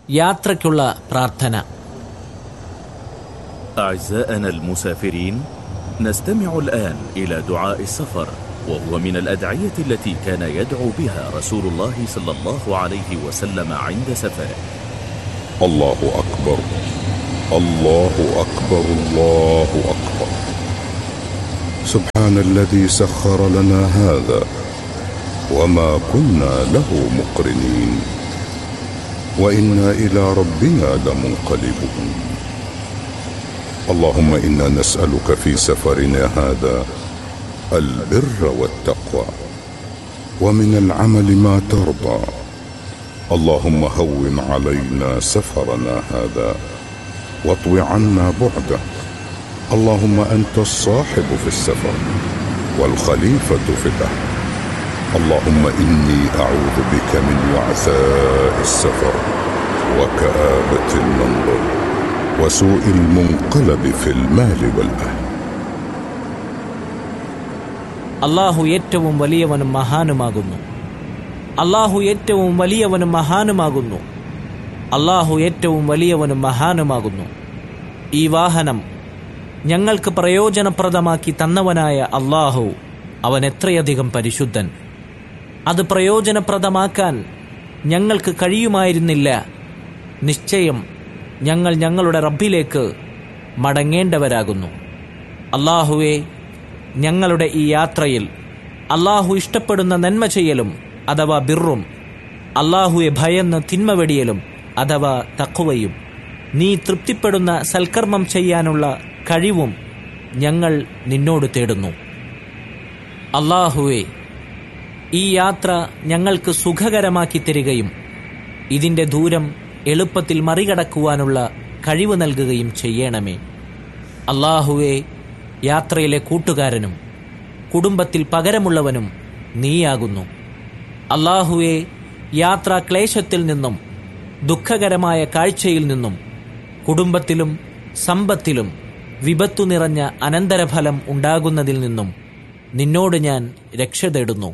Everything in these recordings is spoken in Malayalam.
യാത്രയ്ക്കുള്ള പ്രാർത്ഥന أعزائنا المسافرين نستمع الآن إلى دعاء السفر وهو من الأدعية التي كان يدعو بها رسول الله صلى الله عليه وسلم عند سفره الله أكبر الله أكبر الله أكبر سبحان الذي سخر لنا هذا وما كنا له مقرنين وإنا إلى ربنا لمنقلبون اللهم إنا نسألك في سفرنا هذا البر والتقوى ومن العمل ما ترضى اللهم هون علينا سفرنا هذا واطو عنا بعده اللهم انت الصاحب في السفر والخليفه في الاهل اللهم اني اعوذ بك من وعثاء السفر وكابه المنظر وسوء المنقلب في المال والاهل അള്ളാഹു ഏറ്റവും വലിയവനും മഹാനുമാകുന്നു അള്ളാഹു ഏറ്റവും വലിയവനും മഹാനുമാകുന്നു അള്ളാഹു ഏറ്റവും വലിയവനും മഹാനുമാകുന്നു ഈ വാഹനം ഞങ്ങൾക്ക് പ്രയോജനപ്രദമാക്കി തന്നവനായ അള്ളാഹു അവൻ എത്രയധികം പരിശുദ്ധൻ അത് പ്രയോജനപ്രദമാക്കാൻ ഞങ്ങൾക്ക് കഴിയുമായിരുന്നില്ല നിശ്ചയം ഞങ്ങൾ ഞങ്ങളുടെ റബ്ബിലേക്ക് മടങ്ങേണ്ടവരാകുന്നു അള്ളാഹുവെ ഞങ്ങളുടെ ഈ യാത്രയിൽ അള്ളാഹു ഇഷ്ടപ്പെടുന്ന നന്മ ചെയ്യലും അഥവാ ബിറും അള്ളാഹുവെ ഭയന്ന് തിന്മ വെടിയലും അഥവാ തക്കുവയും നീ തൃപ്തിപ്പെടുന്ന സൽക്കർമ്മം ചെയ്യാനുള്ള കഴിവും ഞങ്ങൾ നിന്നോട് തേടുന്നു അള്ളാഹുവെ ഈ യാത്ര ഞങ്ങൾക്ക് സുഖകരമാക്കി തരികയും ഇതിൻ്റെ ദൂരം എളുപ്പത്തിൽ മറികടക്കുവാനുള്ള കഴിവ് നൽകുകയും ചെയ്യണമേ അള്ളാഹുവെ യാത്രയിലെ കൂട്ടുകാരനും കുടുംബത്തിൽ പകരമുള്ളവനും നീയാകുന്നു അള്ളാഹുവെ യാത്രാ ക്ലേശത്തിൽ നിന്നും ദുഃഖകരമായ കാഴ്ചയിൽ നിന്നും കുടുംബത്തിലും സമ്പത്തിലും വിപത്തു നിറഞ്ഞ അനന്തരഫലം ഉണ്ടാകുന്നതിൽ നിന്നും നിന്നോട് ഞാൻ രക്ഷ തേടുന്നു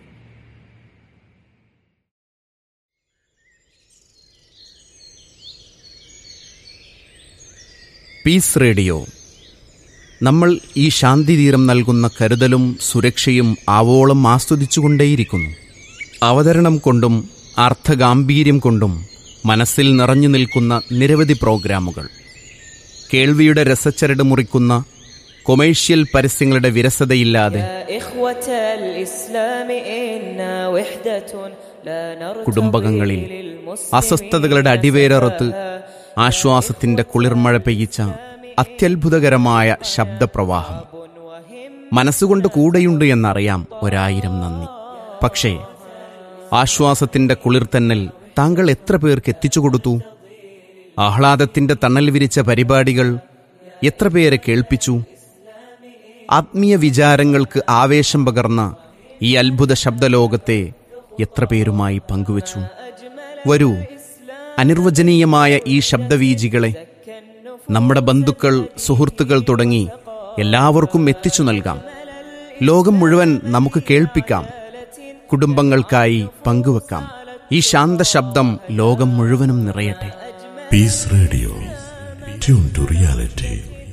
പീസ് റേഡിയോ നമ്മൾ ഈ ശാന്തിതീരം നൽകുന്ന കരുതലും സുരക്ഷയും ആവോളം ആസ്വദിച്ചുകൊണ്ടേയിരിക്കുന്നു അവതരണം കൊണ്ടും അർത്ഥഗാംഭീര്യം കൊണ്ടും മനസ്സിൽ നിറഞ്ഞു നിൽക്കുന്ന നിരവധി പ്രോഗ്രാമുകൾ കേൾവിയുടെ രസച്ചരട് മുറിക്കുന്ന കൊമേഴ്ഷ്യൽ പരസ്യങ്ങളുടെ വിരസതയില്ലാതെ يا إخوة الإسلام إنا وحدة لا نرتضي കുടുംബകങ്ങളിൽ للمسلمين അസ്വസ്ഥതകളുടെ അടിവേരറുത്ത് ആശ്വാസത്തിന്റെ കുളിർമഴ പെയ്യിച്ച അത്യത്ഭുതകരമായ ശബ്ദപ്രവാഹം മനസ്സുകൊണ്ട് കൂടെയുണ്ട് എന്നറിയാം ഒരായിരം നന്ദി പക്ഷേ ആശ്വാസത്തിന്റെ കുളിർത്തന്നൽ താങ്കൾ എത്ര പേർക്ക് എത്തിച്ചു കൊടുത്തു ആഹ്ലാദത്തിന്റെ തണൽ വിരിച്ച പരിപാടികൾ എത്ര പേരെ കേൾപ്പിച്ചു ആത്മീയ വിചാരങ്ങൾക്ക് ആവേശം പകർന്ന ഈ അത്ഭുത ശബ്ദലോകത്തെ എത്ര പേരുമായി പങ്കുവച്ചു വരൂ അനിർവചനീയമായ ഈ ശബ്ദവീജികളെ നമ്മുടെ ബന്ധുക്കൾ സുഹൃത്തുക്കൾ തുടങ്ങി എല്ലാവർക്കും എത്തിച്ചു നൽകാം ലോകം മുഴുവൻ നമുക്ക് കേൾപ്പിക്കാം കുടുംബങ്ങൾക്കായി പങ്കുവെക്കാം ഈ ശാന്ത ശബ്ദം ലോകം മുഴുവനും നിറയട്ടെ Peace Radio. Tune to reality.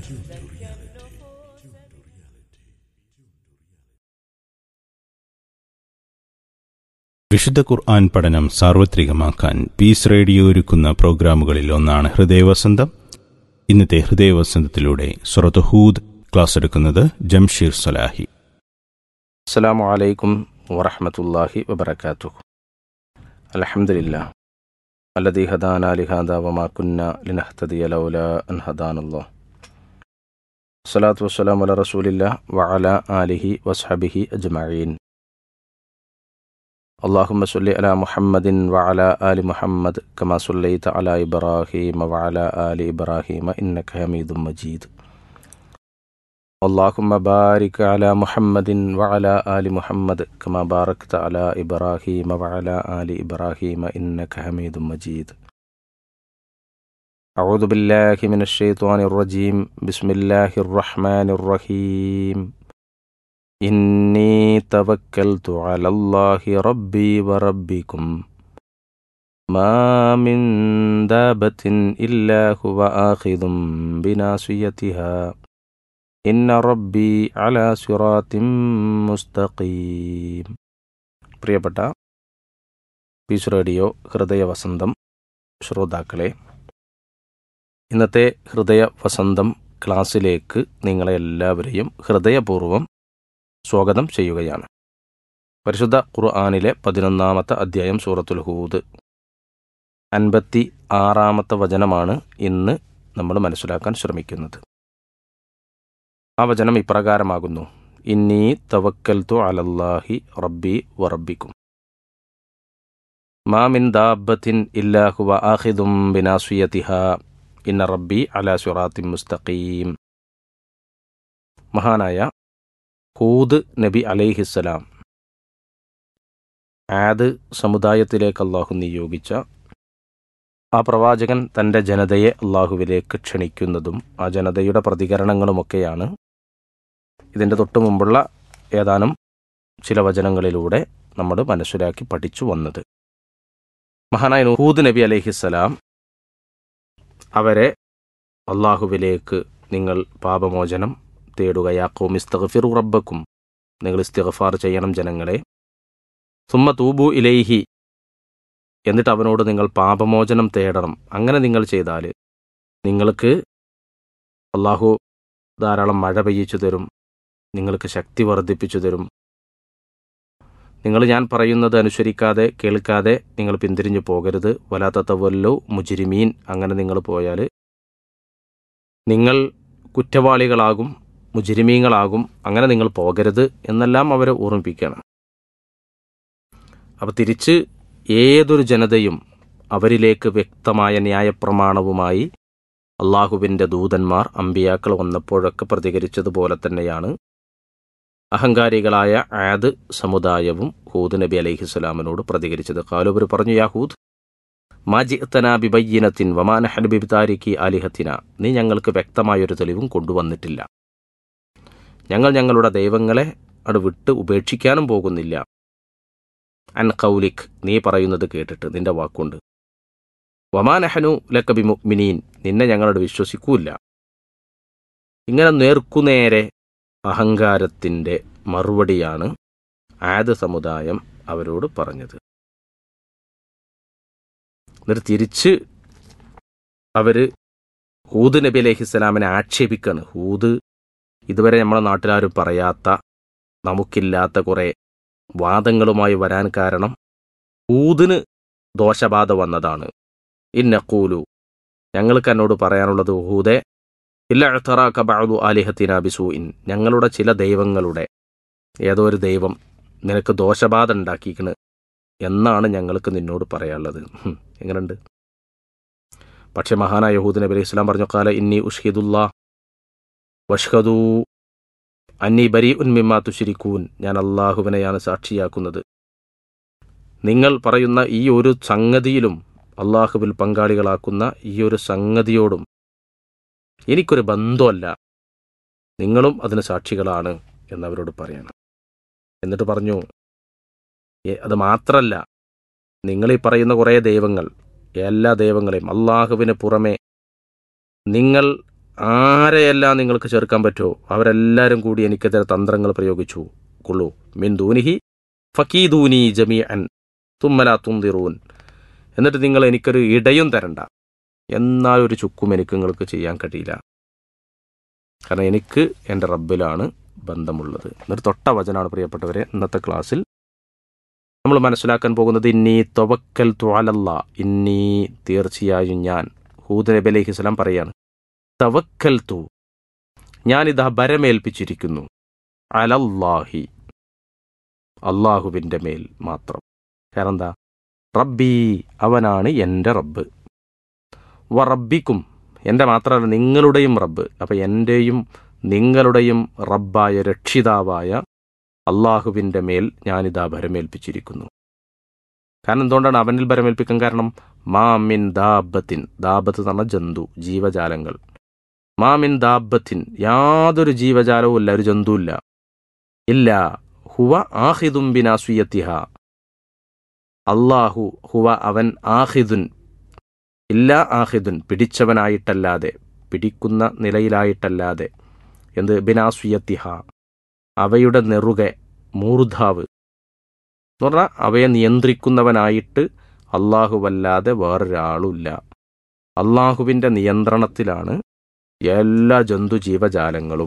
വിശുദ്ധ ഖുർആൻ പഠനം സാർവത്രികമാക്കാൻ പീസ് റേഡിയോ ഒരുക്കുന്ന പ്രോഗ്രാമുകളിൽ ഒന്നാണ് ഹൃദയവസന്തം ഇന്നത്തെ ഹൃദയവസന്തത്തിലൂടെ സുറത്ത് ഹൂദ് ക്ലാസ് എടുക്കുന്നത് ജംഷീർ സലാഹി السلام عليكم ورحمة الله وبركاته الحمد لله الذي هدانا لهذا وما كنا لنهتدي لولا أن هدانا الله الصلاة والسلام على رسول الله وعلى آله وصحبه أجمعين اللهم صل على محمد وعلى آل محمد كما صليت على إبراهيم وعلى آل إبراهيم إنك حميد مجيد اللهم بارك على محمد وعلى آل محمد كما باركت على إبراهيم وعلى آل إبراهيم إنك حميد مجيد أعوذ بالله من الشيطان الرجيم بسم الله الرحمن الرحيم إني توكلت على الله ربي وربكم ما من دابة إلا هو آخذ بناصيتها إن ربي على صراط مستقيم പ്രിയപ്പെട്ട പീസ് റേഡിയോ ഹൃദയ വസന്തം ശ്രോതാക്കളെ ഇന്നത്തെ ഹൃദയ വസന്തം ക്ലാസ്സിലേക്ക് നിങ്ങളെ എല്ലാവരെയും ഹൃദയപൂർവ്വം സ്വാഗതം ചെയ്യുകയാണ് പരിശുദ്ധ ഖുർആാനിലെ പതിനൊന്നാമത്തെ അധ്യായം സൂറത്തുൽ ഹൂദ് അൻപത്തി ആറാമത്തെ വചനമാണ് ഇന്ന് നമ്മൾ മനസ്സിലാക്കാൻ ശ്രമിക്കുന്നത് ആ വചനം ഇപ്രകാരമാകുന്നു ഇന്നി തവക്കൽത്തു അലല്ലാഹി റബ്ബി വറബിക്കും മാമിൻ ദാബത്തിൻ ഇല്ലാഹുവ ആഹിദും ബിനാസുയതിഹ ഇന്ന റബ്ബി അലാ സുറാത്തിൻ മുസ്തഖീം മഹാനായ ഹൂദ് നബി അലൈഹിസ്സലാം ആദ് സമുദായത്തിലേക്ക് അള്ളാഹു നിയോഗിച്ച ആ പ്രവാചകൻ തൻ്റെ ജനതയെ അള്ളാഹുവിലേക്ക് ക്ഷണിക്കുന്നതും ആ ജനതയുടെ പ്രതികരണങ്ങളുമൊക്കെയാണ് ഇതിൻ്റെ തൊട്ടു മുമ്പുള്ള ഏതാനും ചില വചനങ്ങളിലൂടെ നമ്മൾ മനസ്സിലാക്കി പഠിച്ചു വന്നത് മഹാനായ ഹൂദ് നബി അലൈഹിസ്സലാം അവരെ അള്ളാഹുവിലേക്ക് നിങ്ങൾ പാപമോചനം തേടുകയാക്കും ഇസ്തഗഫിറു റബ്ബക്കും നിങ്ങൾ ഇസ്തിഗഫാർ ചെയ്യണം ജനങ്ങളെ സുമ്മ തൂബു ഇലൈഹി എന്നിട്ട് അവനോട് നിങ്ങൾ പാപമോചനം തേടണം അങ്ങനെ നിങ്ങൾ ചെയ്താൽ നിങ്ങൾക്ക് അള്ളാഹു ധാരാളം മഴ പെയ്യിച്ചു തരും നിങ്ങൾക്ക് ശക്തി വർദ്ധിപ്പിച്ചു തരും നിങ്ങൾ ഞാൻ പറയുന്നത് അനുസരിക്കാതെ കേൾക്കാതെ നിങ്ങൾ പിന്തിരിഞ്ഞു പോകരുത് വലാത്തവല്ലോ മുജിരിമീൻ അങ്ങനെ നിങ്ങൾ പോയാൽ നിങ്ങൾ കുറ്റവാളികളാകും മുജിരിമീങ്ങളാകും അങ്ങനെ നിങ്ങൾ പോകരുത് എന്നെല്ലാം അവരെ ഓർമ്മിപ്പിക്കുകയാണ് അപ്പോൾ തിരിച്ച് ഏതൊരു ജനതയും അവരിലേക്ക് വ്യക്തമായ ന്യായപ്രമാണവുമായി അള്ളാഹുവിൻ്റെ ദൂതന്മാർ അമ്പിയാക്കൾ വന്നപ്പോഴൊക്കെ പ്രതികരിച്ചതുപോലെ തന്നെയാണ് അഹങ്കാരികളായ ആദ് സമുദായവും ഹൂദ് നബി അലൈഹിസ്സലാമിനോട് പ്രതികരിച്ചത് കാലുബർ പറഞ്ഞു യാ ഹൂദ് മാജിത്തന ബിബയ്യനത്തിൻ വമാന ഹൻബിബിതാരിക്കി അലിഹത്തിന നീ ഞങ്ങൾക്ക് വ്യക്തമായൊരു തെളിവും കൊണ്ടുവന്നിട്ടില്ല ഞങ്ങൾ ഞങ്ങളുടെ ദൈവങ്ങളെ അത് വിട്ട് ഉപേക്ഷിക്കാനും പോകുന്നില്ല അൻ കൗലിക് നീ പറയുന്നത് കേട്ടിട്ട് നിന്റെ വാക്കുണ്ട് വമാനഹനു ലക്കബി മുഅ്മിനീൻ നിന്നെ ഞങ്ങളോട് വിശ്വസിക്കൂല്ല ഇങ്ങനെ നേർക്കുനേരെ അഹങ്കാരത്തിൻ്റെ മറുപടിയാണ് ആദ സമുദായം അവരോട് പറഞ്ഞത് എന്നിട്ട് തിരിച്ച് അവര് ഹൂദ് നബി അലൈഹിസ്സലാമിനെ ആക്ഷേപിക്കാണ് ഹൂദ് ഇതുവരെ നമ്മളെ നാട്ടിലാരും പറയാത്ത നമുക്കില്ലാത്ത കുറേ വാദങ്ങളുമായി വരാൻ കാരണം ഹൂദിന് ദോഷബാധ വന്നതാണ് ഇന്നക്കൂലു ഞങ്ങൾക്ക് എന്നോട് പറയാനുള്ളത് ഹൂദെ ഇല്ലഴത്തറാക്ക ബഅദു ആലിഹത്തിന ബിസൂഇൻ ഞങ്ങളുടെ ചില ദൈവങ്ങളുടെ ഏതോ ഒരു ദൈവം നിനക്ക് ദോഷബാധ ഉണ്ടാക്കിക്കണ് എന്നാണ് ഞങ്ങൾക്ക് നിന്നോട് പറയാനുള്ളത് ഹും, എങ്ങനുണ്ട് പക്ഷെ മഹാനായ യഹൂദ് നബി അലൈഹി ഇസ്ലാം പറഞ്ഞു കാല ഇന്നി ഉഷ്ഹിദുല്ലാ വഷ്ഹദൂ അന്നി ബരി ഉൻമിമാ തുശിരിക്കൂൻ ഞാൻ അള്ളാഹുവിനെയാണ് സാക്ഷിയാക്കുന്നത് നിങ്ങൾ പറയുന്ന ഈ ഒരു സംഗതിയിലും അള്ളാഹുവിൽ പങ്കാളികളാക്കുന്ന ഈ ഒരു സംഗതിയോടും എനിക്കൊരു ബന്ധമല്ല നിങ്ങളും അതിന് സാക്ഷികളാണ് എന്നവരോട് പറയണം എന്നിട്ട് പറഞ്ഞു "ഏ, അത് മാത്രല്ല നിങ്ങൾ ഈ പറയുന്ന കുറേ ദൈവങ്ങൾ എല്ലാ ദൈവങ്ങളെയും അള്ളാഹുവിന് പുറമെ നിങ്ങൾ ആരെയെല്ലാം നിങ്ങൾക്ക് ചേർക്കാൻ പറ്റുമോ അവരെല്ലാവരും കൂടി എനിക്കെതിരെ തന്ത്രങ്ങൾ പ്രയോഗിച്ചു കൊള്ളൂ മിൻ ദൂനിഹി ഫക്കീദൂനി ജമീ അൻ തുമ്മല തുന്തിറൂൻ എന്നിട്ട് നിങ്ങൾ എനിക്കൊരു ഇടയും തരണ്ട എന്നാൽ ഒരു ചുക്കും എനിക്ക് നിങ്ങൾക്ക് ചെയ്യാൻ കഴിയില്ല കാരണം എനിക്ക് എൻ്റെ റബ്ബിലാണ് ബന്ധമുള്ളത് എന്നിട്ട് തൊട്ട വചനാണ് പ്രിയപ്പെട്ടവരെ ഇന്നത്തെ ക്ലാസ്സിൽ നമ്മൾ മനസ്സിലാക്കാൻ പോകുന്നത് ഇന്നീ തൊവക്കൽ ത്വാലല്ല ഇന്നീ തീർച്ചയായും ഞാൻ ഹൂദ് നബി അലൈഹി സ്വലാം പറയാണ് തവക്കൽ തു ഞാനിതാ ബരമേൽപ്പിച്ചിരിക്കുന്നു അലല്ലാഹി അള്ളാഹുവിൻ്റെ മേൽ മാത്രം കാരണം എന്താ റബ്ബി അവനാണ് എൻ്റെ റബ്ബ് വ റബ്ബിക്കും എൻ്റെ മാത്രമല്ല നിങ്ങളുടെയും റബ്ബ് അപ്പം എൻ്റെയും നിങ്ങളുടെയും റബ്ബായ രക്ഷിതാവായ അള്ളാഹുവിൻ്റെ മേൽ ഞാനിതാ ഭരമേൽപ്പിച്ചിരിക്കുന്നു കാരണം എന്തുകൊണ്ടാണ് അവനിൽ ഭരമേൽപ്പിക്കാൻ കാരണം മാമിൻ ദാബത്തിൻ ദാബത്ത് എന്ന് പറഞ്ഞ ജന്തു ജീവജാലങ്ങൾ മാമിൻ ദാബത്തിൻ യാതൊരു ജീവജാലവും ഇല്ല ഒരു ജന്തുവില്ല ഇല്ല ഹുവ ആഹിദും ബിനാസുയത്തിഹ അള്ളാഹു ഹുവ അവൻ ആഹിദുൻ ഇല്ല ആഹിദുൻ പിടിച്ചവനായിട്ടല്ലാതെ പിടിക്കുന്ന നിലയിലായിട്ടല്ലാതെ എന്ത് ബിനാസുയത്തിഹ അവയുടെ നെറുകെ മൂർധാവ് എന്ന് പറഞ്ഞാൽ അവയെ നിയന്ത്രിക്കുന്നവനായിട്ട് അള്ളാഹുവല്ലാതെ വേറൊരാളുമില്ല അള്ളാഹുവിൻ്റെ നിയന്ത്രണത്തിലാണ് എല്ലാ ജന്തുജീവജാലങ്ങളും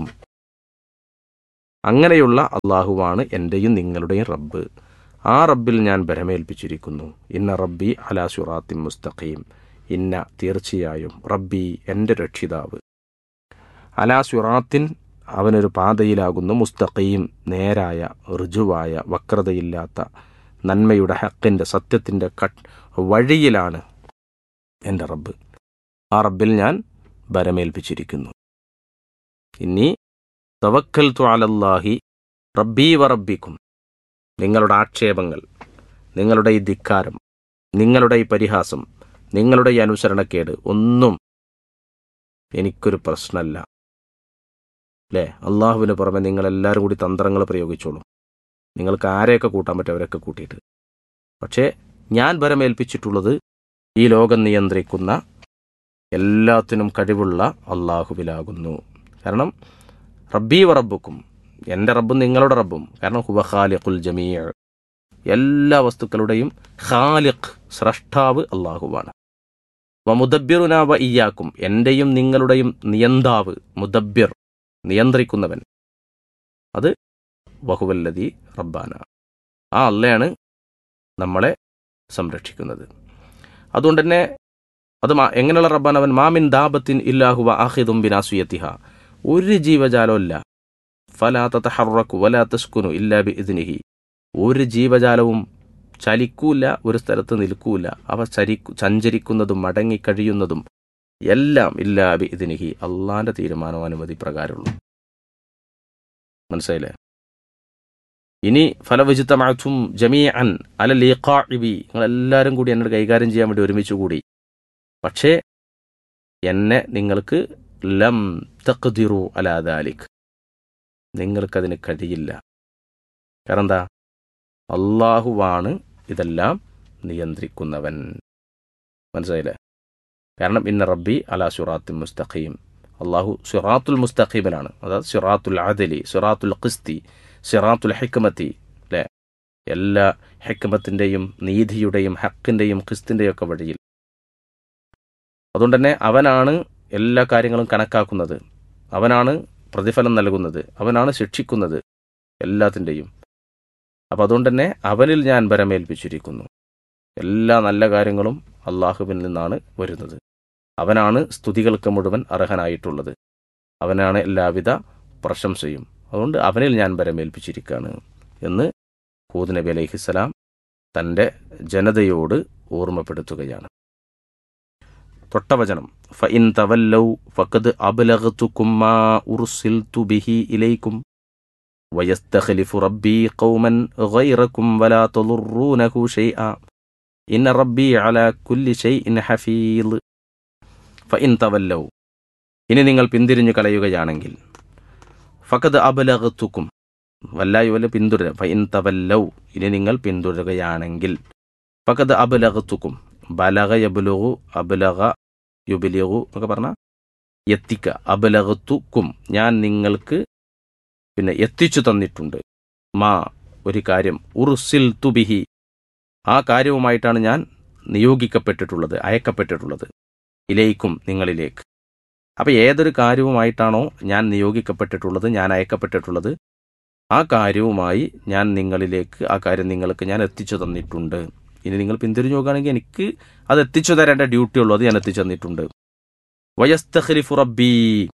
അങ്ങനെയുള്ള അള്ളാഹുവാണ് എൻ്റെയും നിങ്ങളുടെയും റബ്ബ് ആ റബ്ബിൽ ഞാൻ ബരമേൽപ്പിച്ചിരിക്കുന്നു ഇന്ന റബ്ബി അലാ സുറാത്തിൻ മുസ്തഖീം ഇന്ന തീർച്ചയായും റബ്ബി എൻ്റെ രക്ഷിതാവ് അലാ സുറാത്തിൻ അവനൊരു പാതയിലാകുന്നു മുസ്തഖീം നേരായ ഋജുവായ വക്രതയില്ലാത്ത നന്മയുടെ ഹക്കിൻ്റെ സത്യത്തിൻ്റെ കട്ട് വഴിയിലാണ് എൻ്റെ റബ്ബ് ആ റബ്ബിൽ ഞാൻ ബരമേൽപ്പിച്ചിരിക്കുന്നു ഇനി തവക്കൽ അലല്ലാഹി റബ്ബീ വ റബ്ബിക്കും നിങ്ങളുടെ ആക്ഷേപങ്ങൾ നിങ്ങളുടെ ഈ ധിക്കാരം നിങ്ങളുടെ ഈ പരിഹാസം നിങ്ങളുടെ ഈ അനുസരണക്കേട് ഒന്നും എനിക്കൊരു പ്രശ്നമല്ല അല്ലേ അള്ളാഹുവിന് പുറമെ നിങ്ങളെല്ലാവരും കൂടി തന്ത്രങ്ങൾ പ്രയോഗിച്ചോളൂ നിങ്ങൾക്ക് ആരെയൊക്കെ കൂട്ടാൻ പറ്റും അവരൊക്കെ കൂട്ടിയിട്ട് പക്ഷേ ഞാൻ ഭരമേൽപ്പിച്ചിട്ടുള്ളത് ഈ ലോകം നിയന്ത്രിക്കുന്ന എല്ലാത്തിനും കഴിവുള്ള അള്ളാഹുവിലാകുന്നു കാരണം റബ്ബി വ റബ്ബുക്കും എൻ്റെ റബ്ബും നിങ്ങളുടെ റബ്ബും കാരണം ഹുവ ഖാലിഖുൽ ജമീഅ എല്ലാ വസ്തുക്കളുടെയും ഖാലിഖ് സ്രഷ്ടാവ് അള്ളാഹുവാണ് വ മുദബ്ബിറുന വ ഇയ്യാക്കും എൻ്റെയും നിങ്ങളുടെയും നിയന്താവ് മുദബ്ബിർ നിയന്ത്രിക്കുന്നവൻ അത് വഹുവല്ലതി റബ്ബാന ആ അള്ളയാണ് നമ്മളെ സംരക്ഷിക്കുന്നത് അതുകൊണ്ട് തന്നെ അത് മാ- എങ്ങനെയുള്ള റബ്ബാൻ അവൻ മാമിൻ ദാബത്തിൻ ഇല്ലാഹുവ ആഹിദും ബിനാസുയത്തിഹ ഒരു ജീവജാലമല്ല ഫലാ തതഹറക്കു വലാ തസ്കുനു ഇല്ലാ ബി ഇതിനിഹി ഒരു ജീവജാലവും ചലിക്കൂല ഒരു സ്ഥലത്ത് നിൽക്കൂല അവ ചരിക്കു സഞ്ചരിക്കുന്നതും മടങ്ങിക്കഴിയുന്നതും എല്ലാം ഇല്ലാ ബി ഇതിനിഹി അള്ളാന്റെ തീരുമാനം അനുമതി പ്രകാരമുള്ളൂ മനസ്സിലായില്ലേ ഇനി ഫലവിജിത്തമാച്ചും ജമീഅൻ അല ലീഖാഇബി നിങ്ങളെല്ലാവരും കൂടി എന്നോട് കൈകാര്യം ചെയ്യാൻ വേണ്ടി ഒരുമിച്ച് കൂടി പക്ഷേ എന്നെ നിങ്ങൾക്ക് ലം തഖ്ദിറു അലാ ദാലിക് നിങ്ങൾക്കതിന് കഴിയില്ല കാരണം എന്താ അള്ളാഹുവാണ് ഇതെല്ലാം നിയന്ത്രിക്കുന്നവൻ മനസ്സിലായില്ലേ കാരണം ഇന്ന റബ്ബി അലാ സുറാത്തുൽ മുസ്തഖീം അള്ളാഹു സിറാത്തുൽ മുസ്തഖീമിലാണ് അതായത് സിറാത്തുൽ അദലി സിറാത്തുൽ ഖിസ്തി സിറാത്തുൽ ഹിക്മത്തി അല്ലേ എല്ലാ ഹിക്മത്തിൻ്റെയും നീതിയുടെയും ഹക്കിൻ്റെയും ഖിസ്തിൻ്റെയും ഒക്കെ വഴിയിൽ അതുകൊണ്ട് തന്നെ അവനാണ് എല്ലാ കാര്യങ്ങളും കണക്കാക്കുന്നത് അവനാണ് പ്രതിഫലം നൽകുന്നത് അവനാണ് ശിക്ഷിക്കുന്നത് എല്ലാത്തിൻ്റെയും അപ്പം അതുകൊണ്ട് തന്നെ അവനിൽ ഞാൻ ബരമേൽപ്പിച്ചിരിക്കുന്നു എല്ലാ നല്ല കാര്യങ്ങളും അള്ളാഹുവിൽ നിന്നാണ് വരുന്നത് അവനാണ് സ്തുതികൾക്ക് മുഴുവൻ അർഹനായിട്ടുള്ളത് അവനാണ് എല്ലാവിധ പ്രശംസയും അതുകൊണ്ട് അവനിൽ ഞാൻ ബരമേൽപ്പിച്ചിരിക്കുകയാണ് എന്ന് ഹൂദ് നബി അലൈഹിസ്സലാം തൻ്റെ ജനതയോട് ഓർമ്മപ്പെടുത്തുകയാണ് തൊട്ടവചനം ഫഇൻ തവല്ലൗ ഫഖദ് അബ്ലഗ്തുക്കും മാ ഉർസിൽതു ബിഹി ഇലൈക്കും വയസ്തഖ്ലിഫു റബ്ബി ഖൗമൻ ഗൈറക്കും വലാ തളുറൂനഹു ഷൈഅ ഇന്ന റബ്ബി അലാ കുല്ലി ഷൈഇൻ ഹഫീദ് ഫഇൻ തവല്ലൗ ഇനി നിങ്ങൾ പിന്തിരിഞ്ഞു കളയുകയാണെങ്കിൽ ഫഖദ് അബ്ലഗ്തുക്കും വല്ലായി വല്ല പിന്തുടര ഫഇൻ തവല്ലൗ ഇനി നിങ്ങൾ പിന്തുടരുകയാണെങ്കിൽ ഫഖദ് അബ്ലഗ്തുക്കും ബലഗ യബ്ലുഗു അബ്ലഗ യുബിലിഗു എന്നൊക്കെ പറഞ്ഞാൽ എത്തിക്ക അബലകത്തുക്കും ഞാൻ നിങ്ങൾക്ക് പിന്നെ എത്തിച്ചു തന്നിട്ടുണ്ട് മാ ഒരു കാര്യം ഉർസിൽ തുബിഹി ആ കാര്യവുമായിട്ടാണ് ഞാൻ നിയോഗിക്കപ്പെട്ടിട്ടുള്ളത് അയക്കപ്പെട്ടിട്ടുള്ളത് ഇലേക്കും നിങ്ങളിലേക്ക് അപ്പം ഏതൊരു കാര്യവുമായിട്ടാണോ ഞാൻ നിയോഗിക്കപ്പെട്ടിട്ടുള്ളത് ഞാൻ അയക്കപ്പെട്ടിട്ടുള്ളത് ആ കാര്യവുമായി ഞാൻ നിങ്ങളിലേക്ക് ആ കാര്യം നിങ്ങൾക്ക് ഞാൻ എത്തിച്ചു തന്നിട്ടുണ്ട് ഇനി നിങ്ങൾ പിന്തിരിഞ്ഞു നോക്കുകയാണെങ്കിൽ എനിക്ക് അത് എത്തിച്ചു തരേണ്ട ഡ്യൂട്ടി ഉള്ളൂ അത് ഞാൻ എത്തിച്ചു തന്നിട്ടുണ്ട് വയസ്തഖ്ലിഫു റബ്ബി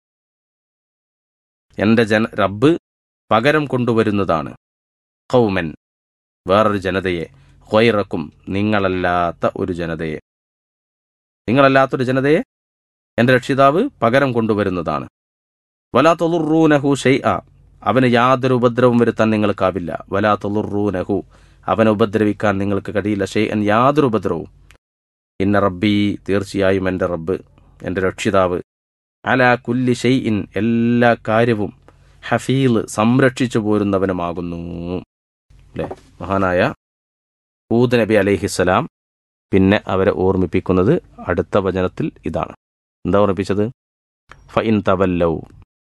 എൻ്റെ ജന റബ്ബ് പകരം കൊണ്ടുവരുന്നതാണ് ഖൗമൻ വേറൊരു ജനതയെ ഖൈറക്കും നിങ്ങളല്ലാത്ത ഒരു ജനതയെ നിങ്ങളല്ലാത്തൊരു ജനതയെ എൻ്റെ രക്ഷിതാവ് പകരം കൊണ്ടുവരുന്നതാണ് വലാ തൊളുറൂനഹു ഷെയ്അ അവന് യാതൊരു ഉപദ്രവം വരുത്താൻ നിങ്ങൾക്കാവില്ല വലാ തൊളുറൂനഹു അവനെ ഉപദ്രവിക്കാൻ നിങ്ങൾക്ക് കഴിയില്ല ഷെയ്അൻ യാതൊരു ഉപദ്രവവും ഇന്ന റബ്ബി തീർച്ചയായും എൻ്റെ റബ്ബ് എൻ്റെ രക്ഷിതാവ് അല കുല്ലി ഷെയ്ഇൻ എല്ലാ കാര്യവും ഹഫീൽ സംരക്ഷിച്ചു പോരുന്നവനുമാകുന്നു അല്ലേ മഹാനായ ഹൂദ് നബി അലൈഹിസ്സലാം പിന്നെ അവരെ ഓർമ്മിപ്പിക്കുന്നത് അടുത്ത വചനത്തിൽ ഇതാണ് എന്താ ഓർമ്മിപ്പിച്ചത് ഫ ഇൻ തവല്ലൗ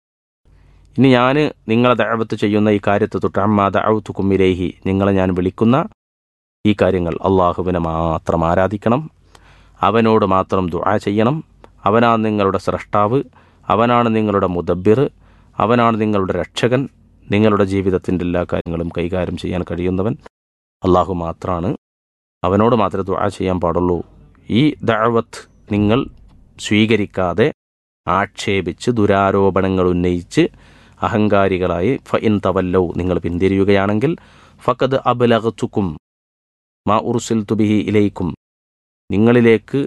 ഇനി ഞാൻ നിങ്ങളെ ദഅവത്ത് ചെയ്യുന്ന ഈ കാര്യത്തെ തൊട്ട് അമ്മാ ദഅവത്തു കുമ്മിരേഹി നിങ്ങളെ ഞാൻ വിളിക്കുന്ന ഈ കാര്യങ്ങൾ അള്ളാഹുവിനെ മാത്രം ആരാധിക്കണം അവനോട് മാത്രം ദുആ ചെയ്യണം അവനാണ് നിങ്ങളുടെ സ്രഷ്ടാവ് അവനാണ് നിങ്ങളുടെ മുദബ്ബിർ അവനാണ് നിങ്ങളുടെ രക്ഷകൻ നിങ്ങളുടെ ജീവിതത്തിൻ്റെ എല്ലാ കാര്യങ്ങളും കൈകാര്യം ചെയ്യാൻ കഴിയുന്നവൻ അള്ളാഹു മാത്രമാണ് അവനോട് മാത്രമേ ദുആ ചെയ്യാൻ പാടുള്ളൂ ഈ ദഅവത്ത് നിങ്ങൾ സ്വീകരിക്കാതെ ആക്ഷേപിച്ച് ദുരാരോപണങ്ങൾ ഉന്നയിച്ച് അഹങ്കാരികളായി ഫ ഇൻ തവല്ലൗ നിങ്ങൾ പിന്തിരിയുകയാണെങ്കിൽ ഫക്കത് അബലഗത്തുക്കും മാ ഉർസിൽ തുബിഹി ഇലയിക്കും നിങ്ങളിലേക്ക്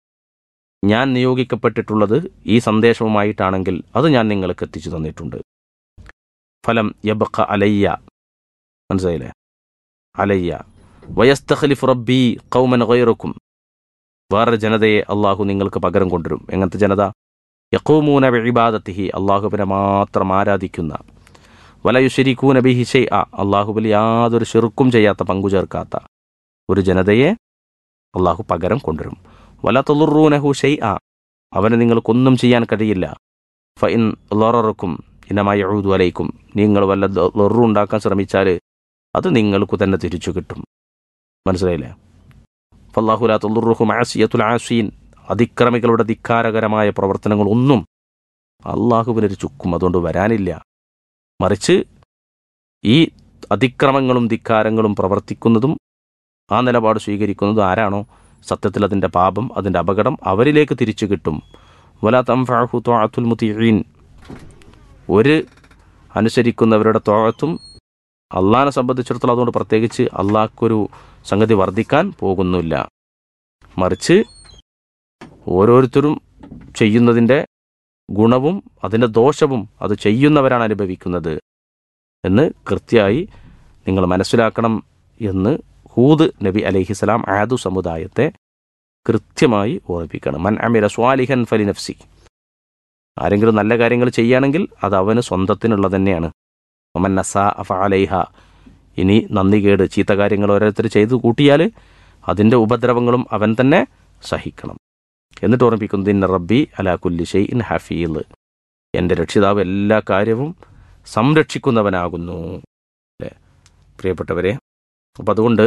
ഞാൻ നിയോഗിക്കപ്പെട്ടിട്ടുള്ളത് ഈ സന്ദേശവുമായിട്ടാണെങ്കിൽ അത് ഞാൻ നിങ്ങൾക്ക് എത്തിച്ചു തന്നിട്ടുണ്ട് ഫലം യബഖ അലയ്യ മനസ്സിലായില്ലേ അലയ്യ വയസ്തഖലിഫ് റബ്ബി കൗമൻ ഗൈറക്കും വേറൊരു ജനതയെ അള്ളാഹു നിങ്ങൾക്ക് പകരം കൊണ്ടുവരും എങ്ങനത്തെ ജനത യക്കൂമൂന വിബാദത്തിഹി അള്ളാഹുവിനെ മാത്രം ആരാധിക്കുന്ന വലയുശരിക്കൂന ബിഹി ഷെയ് ആ അള്ളാഹുബിൽ യാതൊരു ഷെറുക്കും ചെയ്യാത്ത പങ്കു ചേർക്കാത്ത ഒരു ജനതയെ അള്ളാഹു പകരം കൊണ്ടുവരും വല തൊളുറൂനഹു ഷെയ് ആ അവനെ നിങ്ങൾക്കൊന്നും ചെയ്യാൻ കഴിയില്ല ഫ ഇൻ ലൊറക്കും ഇനമായി എഴുതു അലൈക്കും നിങ്ങൾ വല്ല ലൊറു ഉണ്ടാക്കാൻ ശ്രമിച്ചാൽ അത് നിങ്ങൾക്ക് തന്നെ തിരിച്ചു കിട്ടും മനസ്സിലായില്ലേ ഫല്ലാഹുല തൊള്ളുറുഹും ആസിയത്തുൽ ആസീൻ അതിക്രമികളുടെ ധിക്കാരകരമായ പ്രവർത്തനങ്ങളൊന്നും അള്ളാഹുവിനൊരു ചുക്കും അതുകൊണ്ട് വരാനില്ല മറിച്ച് ഈ അതിക്രമങ്ങളും ധിക്കാരങ്ങളും പ്രവർത്തിക്കുന്നതും ആ നിലപാട് സ്വീകരിക്കുന്നതും ആരാണോ സത്യത്തിൽ അതിൻ്റെ പാപം അതിൻ്റെ അപകടം അവരിലേക്ക് തിരിച്ചു കിട്ടും വല തംഫാഹു ത്വാഅത്തുൽ മുത്തീൻ ഒരു അനുസരിക്കുന്നവരുടെ തോഴത്തും അള്ളാഹിനെ സംബന്ധിച്ചിടത്തോളം അതുകൊണ്ട് പ്രത്യേകിച്ച് അള്ളാഹ്ക്കൊരു സംഗതി വർദ്ധിക്കാൻ പോകുന്നില്ല മറിച്ച് ഓരോരുത്തരും ചെയ്യുന്നതിൻ്റെ ഗുണവും അതിൻ്റെ ദോഷവും അത് ചെയ്യുന്നവരാണ് അനുഭവിക്കുന്നത് എന്ന് കൃത്യമായി നിങ്ങൾ മനസ്സിലാക്കണം എന്ന് ഹൂദ് നബി അലൈഹിസ്സലാം ആദു സമുദായത്തെ കൃത്യമായി ഓർമ്മിപ്പിക്കണം മൻ അമിര സ്വാലിഹൻ ഫലി നഫ്സി ആരെങ്കിലും നല്ല കാര്യങ്ങൾ ചെയ്യുകയാണെങ്കിൽ അത് അവന് സ്വന്തത്തിനുള്ളത് തന്നെയാണ് ഒമൻ നസ അഫ അലൈഹ ഇനി നന്ദികേട് ചീത്ത കാര്യങ്ങൾ ഓരോരുത്തർ ചെയ്തു കൂട്ടിയാൽ അതിൻ്റെ ഉപദ്രവങ്ങളും അവൻ തന്നെ സഹിക്കണം എന്നിട്ട് ഓർമ്മിപ്പിക്കുന്നു ഇന്ന റബ്ബി അലാ കുല്ലി ഷെയ് ഇൻ ഹഫീൽ എൻ്റെ രക്ഷിതാവ് എല്ലാ കാര്യവും സംരക്ഷിക്കുന്നവനാകുന്നു അല്ലേ പ്രിയപ്പെട്ടവരെ അപ്പം അതുകൊണ്ട്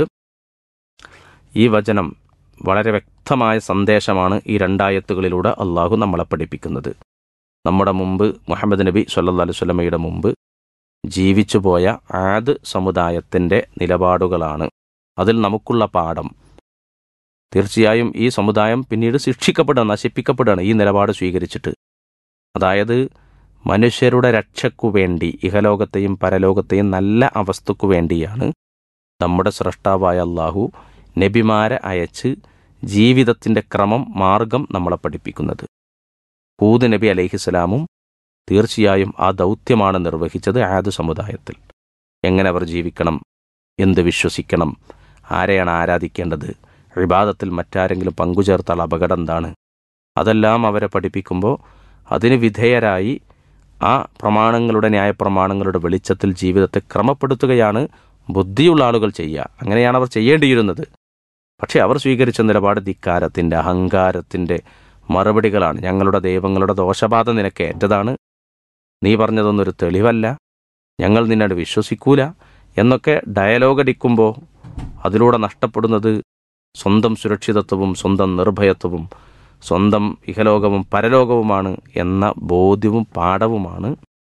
ഈ വചനം വളരെ വ്യക്തമായ സന്ദേശമാണ് ഈ രണ്ടായത്തുകളിലൂടെ അള്ളാഹു നമ്മളെ പഠിപ്പിക്കുന്നത് നമ്മുടെ മുമ്പ് മുഹമ്മദ് നബി സല്ലാ അലുവല്ലമയുടെ മുമ്പ് ജീവിച്ചു പോയ ആദ് സമുദായത്തിൻ്റെ നിലപാടുകളാണ് അതിൽ നമുക്കുള്ള പാഠം തീർച്ചയായും ഈ സമുദായം പിന്നീട് ശിക്ഷിക്കപ്പെടുക നശിപ്പിക്കപ്പെടുകയാണ് ഈ നിലപാട് സ്വീകരിച്ചിട്ട് അതായത് മനുഷ്യരുടെ രക്ഷയ്ക്കു വേണ്ടി ഇഹലോകത്തെയും പരലോകത്തെയും നല്ല അവസ്ഥക്കു വേണ്ടിയാണ് നമ്മുടെ സ്രഷ്ടാവായ അള്ളാഹു നബിമാരെ അയച്ച് ജീവിതത്തിൻ്റെ ക്രമം മാർഗം നമ്മളെ പഠിപ്പിക്കുന്നത് ഹൂദ് നബി അലൈഹിസ്സലാമും തീർച്ചയായും ആ ദൗത്യമാണ് നിർവഹിച്ചത് ആദ് സമുദായത്തിൽ എങ്ങനെ അവർ ജീവിക്കണം എന്ത് വിശ്വസിക്കണം ആരെയാണ് ആരാധിക്കേണ്ടത് വിവാദത്തിൽ മറ്റാരെങ്കിലും പങ്കുചേർത്താൽ അപകടം എന്താണ് അതെല്ലാം അവരെ പഠിപ്പിക്കുമ്പോൾ അതിന് വിധേയരായി ആ പ്രമാണങ്ങളുടെ ന്യായപ്രമാണങ്ങളുടെ വെളിച്ചത്തിൽ ജീവിതത്തെ ക്രമപ്പെടുത്തുകയാണ് ബുദ്ധിയുള്ള ആളുകൾ ചെയ്യുക അങ്ങനെയാണ് അവർ ചെയ്യേണ്ടിയിരുന്നത് പക്ഷേ അവർ സ്വീകരിച്ച നിലപാട് ധിക്കാരത്തിൻ്റെ അഹങ്കാരത്തിൻ്റെ മറുപടികളാണ് ഞങ്ങളുടെ ദൈവങ്ങളുടെ ദോഷബാധ നിനക്ക് ഏറ്റതാണ് നീ പറഞ്ഞതൊന്നൊരു തെളിവല്ല ഞങ്ങൾ നിന്നോട് വിശ്വസിക്കൂല എന്നൊക്കെ ഡയലോഗ് അടിക്കുമ്പോൾ അതിലൂടെ നഷ്ടപ്പെടുന്നത് സ്വന്തം സുരക്ഷിതത്വവും സ്വന്തം നിർഭയത്വവും സ്വന്തം ഇഹലോകവും പരലോകവുമാണ് എന്ന ബോധ്യവും പാഠവുമാണ്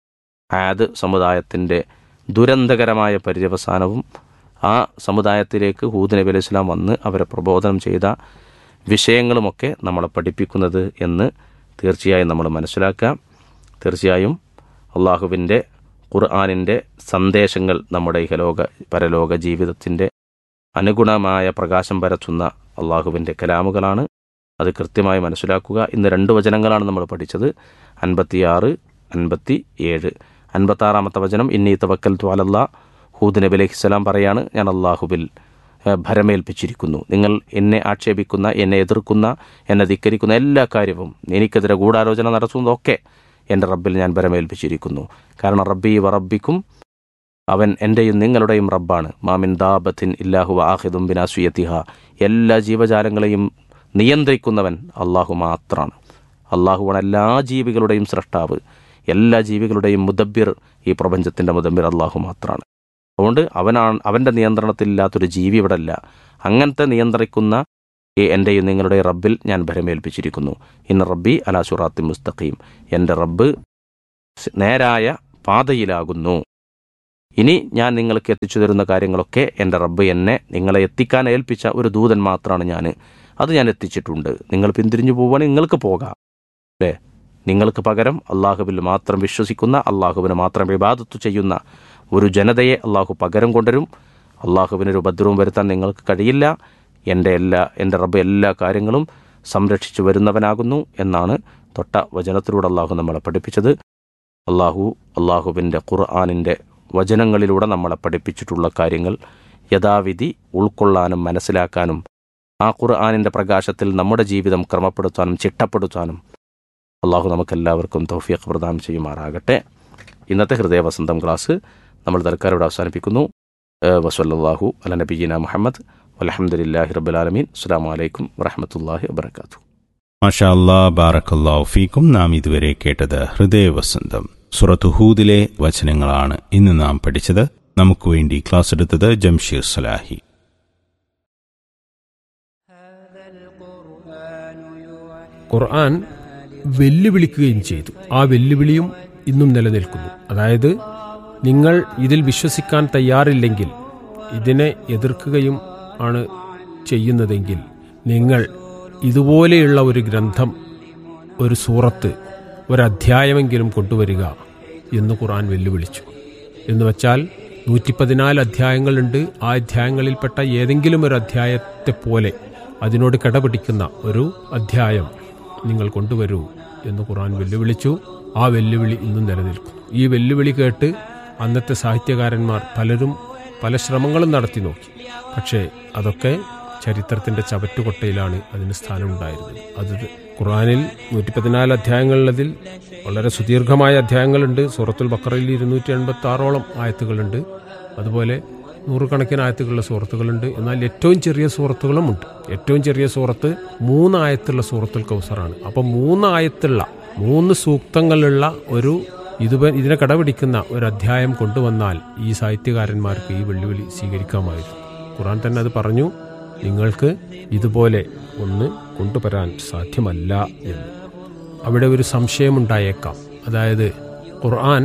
ആദ് സമുദായത്തിൻ്റെ ദുരന്തകരമായ പര്യവസാനവും ആ സമുദായത്തിലേക്ക് ഹൂദ് നബി അലൈഹി സ്വലാം വന്ന് അവരെ പ്രബോധനം ചെയ്ത വിഷയങ്ങളുമൊക്കെ നമ്മളെ പഠിപ്പിക്കുന്നത് എന്ന് തീർച്ചയായും നമ്മൾ മനസ്സിലാക്കുക തീർച്ചയായും അള്ളാഹുവിൻ്റെ ഖുർആാനിൻ്റെ സന്ദേശങ്ങൾ നമ്മുടെ ഇഹലോക പരലോക ജീവിതത്തിൻ്റെ അനുഗുണമായ പ്രകാശം പരത്തുന്ന അള്ളാഹുവിൻ്റെ കലാമുകളാണ് അത് കൃത്യമായി മനസ്സിലാക്കുക ഇന്ന് രണ്ട് വചനങ്ങളാണ് നമ്മൾ പഠിച്ചത് അൻപത്തിയാറ് അൻപത്തി ഏഴ് അൻപത്താറാമത്തെ വചനം ഇന്നി തവക്കൽ ത്വാലല്ല ഹൂദ് നബി അലൈഹിസ്സലാം പറയാണ് ഞാൻ അള്ളാഹുബിൽ ഭരമേൽപ്പിച്ചിരിക്കുന്നു നിങ്ങൾ എന്നെ ആക്ഷേപിക്കുന്ന എന്നെ എതിർക്കുന്ന എന്നെ ധിക്കരിക്കുന്ന എല്ലാ കാര്യവും എനിക്കെതിരെ ഗൂഢാലോചന നടത്തുന്നതൊക്കെ എൻ്റെ റബ്ബിൽ ഞാൻ ഭരമേൽപ്പിച്ചിരിക്കുന്നു കാരണം റബ്ബി വ റബ്ബിക്കും അവൻ എൻ്റെയും നിങ്ങളുടെയും റബ്ബാണ് മാമിൻ ദാബത്തിൻ ഇല്ലാഹു ആഹിദും ബിനാസുയത്തിഹ എല്ലാ ജീവജാലങ്ങളെയും നിയന്ത്രിക്കുന്നവൻ അള്ളാഹു മാത്രമാണ് അള്ളാഹുവാണ് എല്ലാ ജീവികളുടെയും സൃഷ്ടാവ് എല്ലാ ജീവികളുടെയും മുദബ്ബിർ ഈ പ്രപഞ്ചത്തിൻ്റെ മുദബ്ബിർ അള്ളാഹു മാത്രമാണ് അതുകൊണ്ട് അവനാണ് അവൻ്റെ നിയന്ത്രണത്തിലില്ലാത്തൊരു ജീവി ഇവിടെ അല്ല അങ്ങനത്തെ നിയന്ത്രിക്കുന്ന ഈ എൻ്റെയും നിങ്ങളുടെ റബ്ബിൽ ഞാൻ ഭരമേൽപ്പിച്ചിരിക്കുന്നു ഇന്ന് റബ്ബി അലാ സുറാത്തി മുസ്തഖീം എൻ്റെ റബ്ബ് നേരായ പാതയിലാകുന്നു ഇനി ഞാൻ നിങ്ങൾക്ക് എത്തിച്ചു തരുന്ന കാര്യങ്ങളൊക്കെ എൻ്റെ റബ്ബ് എന്നെ നിങ്ങളെ എത്തിക്കാൻ ഏൽപ്പിച്ച ഒരു ദൂതൻ മാത്രമാണ് ഞാൻ അത് ഞാൻ എത്തിച്ചിട്ടുണ്ട് നിങ്ങൾ പിന്തിരിഞ്ഞു പോവുകയാണെങ്കിൽ നിങ്ങൾക്ക് പോകാം അല്ലേ നിങ്ങൾക്ക് പകരം അള്ളാഹുവിൽ മാത്രം വിശ്വസിക്കുന്ന അള്ളാഹുവിന് മാത്രം വിവാദത്തു ചെയ്യുന്ന ഒരു ജനതയെ അള്ളാഹു പകരം കൊണ്ടുവരും അള്ളാഹുവിനൊരു ഉപദ്രവം വരുത്താൻ നിങ്ങൾക്ക് കഴിയില്ല എൻ്റെ എല്ലാ എൻ്റെ റബ്ബ് എല്ലാ കാര്യങ്ങളും സംരക്ഷിച്ചു വരുന്നവനാകുന്നു എന്നാണ് തൊട്ട വചനത്തിലൂടെ അള്ളാഹു നമ്മളെ പഠിപ്പിച്ചത് അള്ളാഹു അള്ളാഹുവിൻ്റെ ഖുർആാനിൻ്റെ വചനങ്ങളിലൂടെ നമ്മളെ പഠിപ്പിച്ചിട്ടുള്ള കാര്യങ്ങൾ യഥാവിധി ഉൾക്കൊള്ളാനും മനസ്സിലാക്കാനും ആ ഖുർആാനിൻ്റെ പ്രകാശത്തിൽ നമ്മുടെ ജീവിതം ക്രമപ്പെടുത്താനും ചിട്ടപ്പെടുത്താനും അള്ളാഹു നമുക്കെല്ലാവർക്കും തൗഫീഖ് പ്രദാനം ചെയ്യുമാറാകട്ടെ ഇന്നത്തെ ഹൃദയവസന്തം ക്ലാസ് നമ്മൾ തൽക്കാലം ഇവിടെ അവസാനിപ്പിക്കുന്നു വസല്ലാഹു അല നബീന മുഹമ്മദ് വലഹമുല്ലാഹി റബുലാലമീൻ അസ്സാം വലൈക്കും വറഹമത്തല്ലാഹി വബർക്കാത്തു മാഷാ അല്ലാ ബാറക്കല്ലാ ഫീക്കും നാം ഇതുവരെ കേട്ടത് ഹൃദയവസന്തം സുറത്ത് ഹൂദിലെ വചനങ്ങളാണ് ഇന്ന് നാം പഠിച്ചത് നമുക്ക് വേണ്ടി ക്ലാസ് എടുത്തത് ജംഷീർ സലാഹി ഖുർആൻ വെല്ലുവിളിക്കുകയും ചെയ്തു ആ വെല്ലുവിളിയും ഇന്നും നിലനിൽക്കുന്നു അതായത് നിങ്ങൾ ഇതിൽ വിശ്വസിക്കാൻ തയ്യാറില്ലെങ്കിൽ ഇതിനെ എതിർക്കുകയും ആണ് ചെയ്യുന്നതെങ്കിൽ നിങ്ങൾ ഇതുപോലെയുള്ള ഒരു ഗ്രന്ഥം ഒരു സൂറത്ത് ഒരധ്യായമെങ്കിലും കൊണ്ടുവരിക എന്ന് ഖുർആൻ വെല്ലുവിളിച്ചു എന്ന് വച്ചാൽ നൂറ്റി പതിനാല് അധ്യായങ്ങളുണ്ട് ആ അധ്യായങ്ങളിൽപ്പെട്ട ഏതെങ്കിലും ഒരു അധ്യായത്തെ പോലെ അതിനോട് കിടപിടിക്കുന്ന ഒരു അധ്യായം നിങ്ങൾ കൊണ്ടുവരൂ എന്ന് ഖുർആൻ വെല്ലുവിളിച്ചു ആ വെല്ലുവിളി ഇന്നും നിലനിൽക്കുന്നു ഈ വെല്ലുവിളി കേട്ട് അന്നത്തെ സാഹിത്യകാരന്മാർ പലരും പല ശ്രമങ്ങളും നടത്തി നോക്കി പക്ഷേ അതൊക്കെ ചരിത്രത്തിന്റെ ചവറ്റുകൊട്ടയിലാണ് അതിന് സ്ഥാനമുണ്ടായിരുന്നത് അത് ഖുറാനിൽ നൂറ്റി പതിനാല് അധ്യായങ്ങളുള്ളതിൽ വളരെ സുദീർഘമായ അധ്യായങ്ങളുണ്ട് സൂറത്തുൽ ബക്കറയിൽ ഇരുന്നൂറ്റി എൺപത്തി ആറോളം ആയത്തുകളുണ്ട് അതുപോലെ നൂറുകണക്കിന് ആയത്തുകളുള്ള സൂറത്തുകളുണ്ട് എന്നാൽ ഏറ്റവും ചെറിയ സൂറത്തുകളും ഉണ്ട് ഏറ്റവും ചെറിയ സൂറത്ത് മൂന്ന് ആയത്തുള്ള സൂറത്തുൽ കൗസറാണ് അപ്പം മൂന്ന് ആയത്തുള്ള മൂന്ന് സൂക്തങ്ങളുള്ള ഒരു ഇത് ഇതിനെ കടപിടിക്കുന്ന ഒരു അധ്യായം കൊണ്ടുവന്നാൽ ഈ സാഹിത്യകാരന്മാർക്ക് ഈ വെല്ലുവിളി സ്വീകരിക്കാമായിരുന്നു ഖുറാൻ തന്നെ അത് പറഞ്ഞു നിങ്ങൾക്ക് ഇതുപോലെ ഒന്ന് കൊണ്ടുവരാൻ സാധ്യമല്ല എന്ന് അവിടെ ഒരു സംശയമുണ്ടായേക്കാം അതായത് ഖുർആൻ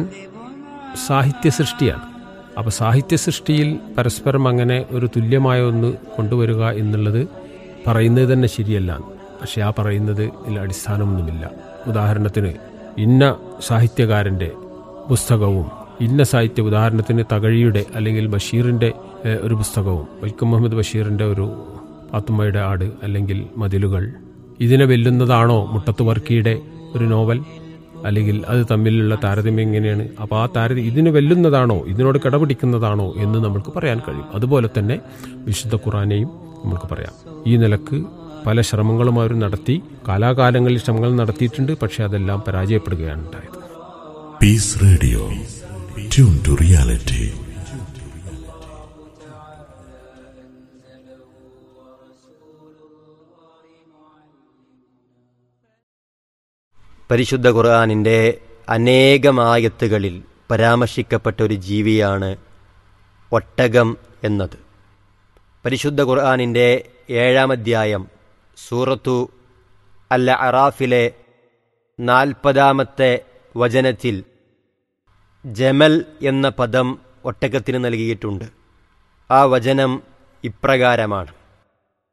സാഹിത്യ സൃഷ്ടിയാണ് അപ്പോൾ സാഹിത്യ സൃഷ്ടിയിൽ പരസ്പരം അങ്ങനെ ഒരു തുല്യമായ ഒന്ന് കൊണ്ടുവരിക എന്നുള്ളത് പറയുന്നത് തന്നെ ശരിയല്ല പക്ഷെ ആ പറയുന്നത് ഇതിൽ അടിസ്ഥാനമൊന്നുമില്ല ഉദാഹരണത്തിന് ഇന്ന സാഹിത്യകാരൻ്റെ പുസ്തകവും ഇന്ന സാഹിത്യ ഉദാഹരണത്തിന് തകഴിയുടെ അല്ലെങ്കിൽ ബഷീറിൻ്റെ ഒരു പുസ്തകവും വൈക്കം മുഹമ്മദ് ബഷീറിൻ്റെ ഒരു പാത്തുമ്മയുടെ ആട് അല്ലെങ്കിൽ മതിലുകൾ ഇതിനെ വെല്ലുന്നതാണോ മുട്ടത്ത് വർക്കിയുടെ ഒരു നോവൽ അല്ലെങ്കിൽ അത് തമ്മിലുള്ള താരതമ്യം എങ്ങനെയാണ് അപ്പോൾ ആ താരതമ്യം ഇതിന് വെല്ലുന്നതാണോ ഇതിനോട് കിടപിടിക്കുന്നതാണോ എന്ന് നമുക്ക് പറയാൻ കഴിയും അതുപോലെ തന്നെ വിശുദ്ധ ഖുറാനെയും നമുക്ക് പറയാം ഈ നിലക്ക് പല ശ്രമങ്ങളും അവർ നടത്തി കാലാകാലങ്ങളിൽ ശ്രമങ്ങൾ നടത്തിയിട്ടുണ്ട് പക്ഷെ അതെല്ലാം പരാജയപ്പെടുകയാണ് ഉണ്ടായത് peace radio tune to reality പരിശുദ്ധ ഖുർആാനിൻ്റെ അനേകമായത്തുകളിൽ പരാമർശിക്കപ്പെട്ട ഒരു ജീവിയാണ് ഒട്ടകം എന്നത് പരിശുദ്ധ ഖുർആാനിൻ്റെ ഏഴാം അധ്യായം സൂറത്തു അല്ല അറാഫിലെ നാൽപ്പതാമത്തെ വചനത്തിൽ ജമൽ എന്ന പദം ഒട്ടകത്തിന് നൽകിയിട്ടുണ്ട് ആ വചനം ഇപ്രകാരമാണ്